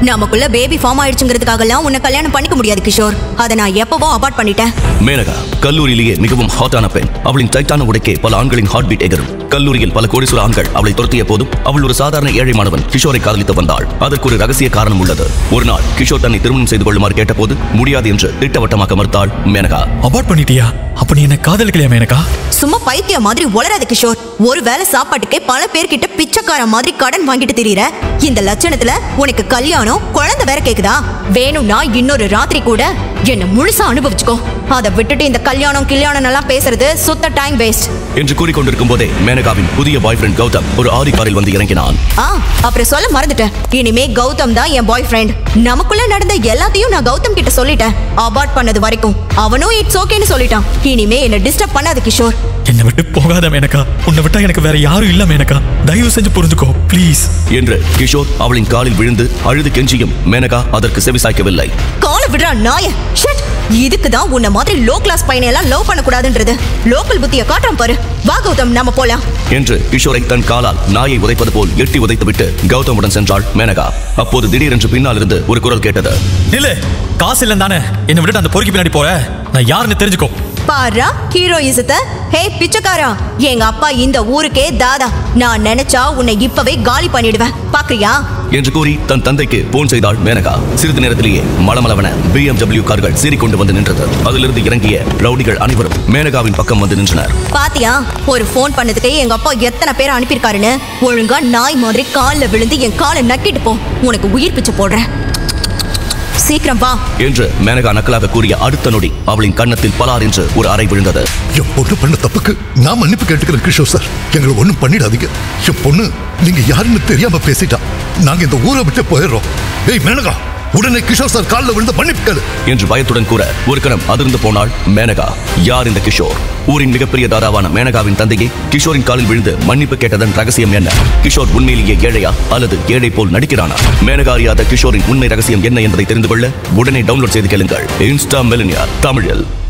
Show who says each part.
Speaker 1: நமக்குள்ள baby form ஆயிடுச்சுங்கிறதுக்காகலாம் உன்னை கல்யாணம் பண்ணிக்க முடியாது கிஷோர் அதை நான் எப்பவோ அபார்ட் பண்ணிட்டேன்
Speaker 2: மேனகா கல்லூரியிலேயே மிகவும் ஹாட்டான பெண் அவளின் டைட்டான உடைக்கே பல ஆண்களின் ஹார்ட் பீட் எகரும் கல்லூரியில் பல கோடீஸ்வர ஆண்கள் அவளை துரத்திய போதும் அவள் ஒரு சாதாரண ஏழை மாணவன் கிஷோரை காதலித்து வந்தாள் அதற்கு ஒரு ரகசிய காரணம் உள்ளது ஒரு நாள் கிஷோர் தன்னை திருமணம் செய்து கொள்ளுமாறு கேட்டபோது முடியாது என்று திட்டவட்டமாக மறுத்தாள் மேனகா
Speaker 3: அபார்ட் பண்ணிட்டியா அப்ப நீ என்ன காதலிக்கலையா மேனகா
Speaker 1: சும்மா பைத்திய மாதிரி உளராத கிஷோர் ஒருவேளை சாப்பாட்டுக்கே பல பேர்கிட்ட பிச்சைக்கார மாதிரி கடன் வாங்கிட்டு திரியற இந்த லட்சணத்துல உனக்கு கல்யாணம் குழந்தை வேற கேக்குதா வேணும்னா இன்னொரு ராத்திரி கூட என்ன முழுசா அனுபவிச்சுக்கோ அதை விட்டுட்டு இந்த கல்யாணம் கல்யாணம் எல்லாம் பேசுறது சுத்த டைம் வேஸ்ட்
Speaker 2: என்று கூறிக்கொண்டிருக்கும் போதே மேனகாவின் புதிய பாய் ஃப்ரெண்ட் கௌதம் ஒரு ஆரி காரில் வந்து இறங்கினான்
Speaker 1: ஆ அப்புறம் சொல்ல மறந்துட்டேன் இனிமே கௌதம் தான் என் பாய் ஃப்ரெண்ட் நமக்குள்ள நடந்த எல்லாத்தையும் நான் கௌதம் கிட்ட சொல்லிட்டேன் அபார்ட் பண்ணது வரைக்கும் அவனும் இட்ஸ் ஓகேன்னு சொல்லிட்டான் இனிமே என்ன டிஸ்டர்ப் பண்ணாத கிஷோர்
Speaker 3: என்னை விட்டு போகாத மேனகா உன்னை விட்டா எனக்கு வேற யாரும் இல்ல மேனகா தயவு செஞ்சு புரிஞ்சுக்கோ ப்ளீஸ்
Speaker 2: என்று கிஷோர் அவளின் காலில் விழுந்து அழுது கெஞ்சியும் மேனகா அதற்கு செவிசாய்க்கவில்லை
Speaker 1: காலை விடுறா நாய ஷட் இதுக்கு தான் உன்ன மாதிரி லோ கிளாஸ் பையனை எல்லாம் லவ் பண்ண கூடாதுன்றது லோக்கல் புத்திய காட்டுறோம் பாரு வா கௌதம் நம்ம போலாம்
Speaker 2: என்று கிஷோரை தன் காலால் நாயை உதைப்பது போல் எட்டி உதைத்துவிட்டு கௌதமுடன் சென்றாள் மேனகா அப்போது திடீரென்று பின்னால் இருந்து ஒரு குரல் கேட்டது
Speaker 3: நில்லு காசு இல்லைன்னு தானே என்னை விட்டுட்டு அந்த பொறுக்கி பின்னாடி போற நான் யாருன்னு தெரிஞ்சுக்கோ
Speaker 1: பாரா ஹீரோயிசத்தை ஹே பிச்சைக்காரா எங்க அப்பா இந்த ஊருக்கே தாதா நான் நினைச்சா உன்னை இப்பவே காலி பண்ணிடுவேன் பாக்குறியா
Speaker 2: என்று கூறி தன் தந்தைக்கு போன் செய்தாள் மேனகா சிறிது நேரத்திலேயே மளமளவன BMW கார்கள் சீறிக்கொண்டு வந்து நின்றது அதிலிருந்து இறங்கிய ரவுடிகள் அனைவரும் மேனகாவின் பக்கம் வந்து நின்றனர்
Speaker 1: பாத்தியா ஒரு ஃபோன் பண்ணதுக்கே எங்க அப்பா எத்தனை பேர் அனுப்பியிருக்காருன்னு ஒழுங்கா நாய் மாதிரி கால்ல விழுந்து என் காலை நக்கிட்டு போ உனக்கு உயிர் பிச்சை போடுறேன் சீக்கிரம் வா
Speaker 2: என்று மேனகா நக்கலாக கூறிய அடுத்த நொடி அவளின் கன்னத்தில் பலார் என்று ஒரு அறை விழுந்தது
Speaker 4: என் பொண்ணு பண்ண தப்புக்கு நான் மன்னிப்பு கேட்டுக்கிறேன் கிஷோர் சார் எங்களை ஒண்ணும் பண்ணிடாதீங்க என் பொண்ணு நீங்க யாருன்னு தெரியாம பேசிட்டா நாங்க இந்த ஊரை விட்டு போயிடுறோம் ஏய் மேனகா உடனே கிஷோர் சார் காலில் விழுந்த மன்னிப்பு கேளு
Speaker 2: என்று பயத்துடன் கூற ஒரு கணம் அதிர்ந்து போனாள் மேனகா யார் இந்த கிஷோர் ஊரின் மிகப்பெரிய தாராவான மேனகாவின் தந்தையை கிஷோரின் காலில் விழுந்து மன்னிப்பு கேட்டதன் ரகசியம் என்ன கிஷோர் உண்மையிலேயே ஏழையா அல்லது ஏழை போல் நடிக்கிறானா மேனகா அறியாத கிஷோரின் உண்மை ரகசியம் என்ன என்பதை தெரிந்து கொள்ள உடனே டவுன்லோட் செய்து கேளுங்கள் இன்ஸ்டா மெலினியா தமிழில்